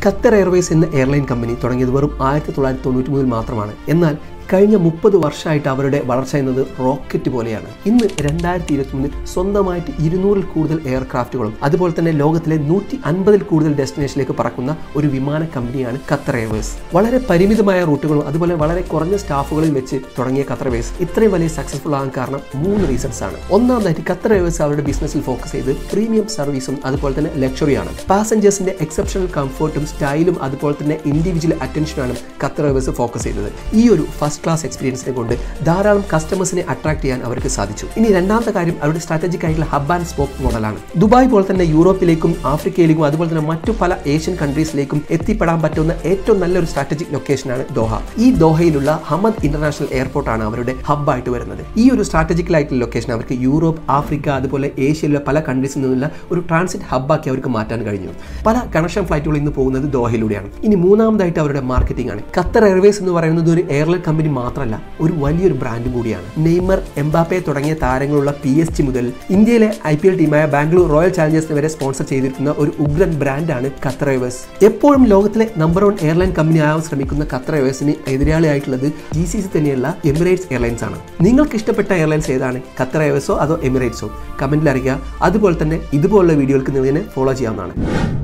Qatar Airways എന്ന airline company തുടങ്ങിയത് വെറും ആയിരത്തി തൊള്ളായിരത്തി തൊണ്ണൂറ്റി മൂന്നിൽ മാത്രമാണ് എന്നാൽ കഴിഞ്ഞ മുപ്പത് വർഷമായിട്ട് അവരുടെ വളർച്ച എന്നത് റോക്കറ്റ് പോലെയാണ് ഇന്ന് രണ്ടായിരത്തി ഇരുപത്തിമൂന്നിൽ സ്വന്തമായിട്ട് ഇരുന്നൂറിൽ കൂടുതൽ എയർക്രാഫ്റ്റുകളും അതുപോലെ തന്നെ ലോകത്തിലെ നൂറ്റി അൻപതിൽ കൂടുതൽ ഡെസ്റ്റിനേഷനിലേക്ക് പറക്കുന്ന ഒരു വിമാന കമ്പനിയാണ് ഖത്തർ എയർവേസ് വളരെ പരിമിതമായ റൂട്ടുകളും അതുപോലെ വളരെ കുറഞ്ഞ സ്റ്റാഫുകളിൽ വെച്ച് തുടങ്ങിയ ഖത്തർ എയർവേസ് ഇത്രയും വലിയ സക്സസ്ഫുൾ ആകാൻ കാരണം മൂന്ന് റീസൺസ് ആണ് ഒന്നാമതായിട്ട് ഖത്തർ എയർവേസ് അവരുടെ ബിസിനസ്സിൽ ഫോക്കസ് ചെയ്ത് പ്രീമിയം സർവീസും അതുപോലെ തന്നെ ലക്ഷറിയാണ് പാസഞ്ചേഴ്സിന്റെ എക്സെപ്ഷണൽ കംഫർട്ടും സ്റ്റൈലും അതുപോലെ തന്നെ ഇൻഡിവിജ്വൽ അറ്റൻഷനാണ് ഖത്തർ എയർവേസ് ഫോക്കസ് ചെയ്തത് ഈ ഒരു ഫസ്റ്റ് ക്ലാസ് എക്സ്പീരിയൻസിനെ കൊണ്ട് ധാരാളം കസ്റ്റമേഴ്സിനെ അട്രാക്ട് ചെയ്യാൻ അവർക്ക് സാധിച്ചു ഇനി രണ്ടാമത്തെ കാര്യം അവരുടെ സ്ട്രാറ്റജിക് ആയിട്ടുള്ള ഹബ് ആൻഡ് സ്പോക്ക് മോഡലാണ് ദുബായ് പോലെ തന്നെ യൂറോപ്പിലേക്കും ആഫ്രിക്കയിലേക്കും അതുപോലെ തന്നെ മറ്റു പല ഏഷ്യൻ കൺട്രീസിലേക്കും എത്തിപ്പെടാൻ പറ്റുന്ന ഏറ്റവും നല്ലൊരു സ്ട്രാറ്റജിക് ലൊക്കേഷനാണ് ദോഹ ഈ ദോഹയിലുള്ള ഹമദ് ഇന്റർനാഷണൽ എയർപോർട്ടാണ് അവരുടെ ഹബ്ബായിട്ട് വരുന്നത് ഈ ഒരു സ്ട്രാറ്റജിക്കലായിട്ടുള്ള ലൊക്കേഷൻ അവർക്ക് യൂറോപ്പ് ആഫ്രിക്ക അതുപോലെ ഏഷ്യയിലെ പല കൺട്രീസിൽ നിന്നുള്ള ഒരു ട്രാൻസിറ്റ് ഹബ്ബാക്കി അവർക്ക് മാറ്റാൻ കഴിഞ്ഞു പല കണക്ഷൻ ഫ്ലൈറ്റുകൾ ഇന്ന് പോകുന്നത് ദോഹയിലൂടെയാണ് ഇനി മൂന്നാമതായിട്ട് അവരുടെ മാർക്കറ്റിംഗ് ആണ് ഖത്തർ എയർവേസ് എന്ന് പറയുന്നത് ഒരു എയർലൈൻ കമ്പനി മാത്രമല്ല ഒരു വലിയൊരു ബ്രാൻഡും കൂടിയാണ് നെയ്മർ എംബാപ്പെ തുടങ്ങിയ താരങ്ങളുള്ള പി എസ് ജി മുതൽ ഇന്ത്യയിലെ ഐ പി എൽ ടീമായ ബാംഗ്ലൂർ റോയൽ ചാലഞ്ചേഴ്സിനെ വരെ സ്പോൺസർ ചെയ്തിരിക്കുന്ന ഒരു ഉഗ്രൻ ബ്രാൻഡാണ് ഖത്തർ എയർവേസ് എപ്പോഴും ലോകത്തിലെ നമ്പർ വൺ എയർലൈൻ കമ്പനി ആവാൻ ശ്രമിക്കുന്ന ഖത്തർ എയർവേസിന് എതിരാളിയായിട്ടുള്ളത് ജി സി സി തന്നെയുള്ള എമിറേറ്റ്സ് എയർലൈൻസ് ആണ് നിങ്ങൾക്ക് ഇഷ്ടപ്പെട്ട എയർലൈൻസ് ഏതാണ് ഖത്തർ എയർവേസോ അതോ എമിറേറ്റ്സോ കമന്റിൽ അറിയിക്കുക അതുപോലെ തന്നെ ഇതുപോലുള്ള വീഡിയോകൾക്ക് നിങ്ങൾ ഫോളോ ചെയ്യാവുന്നതാണ്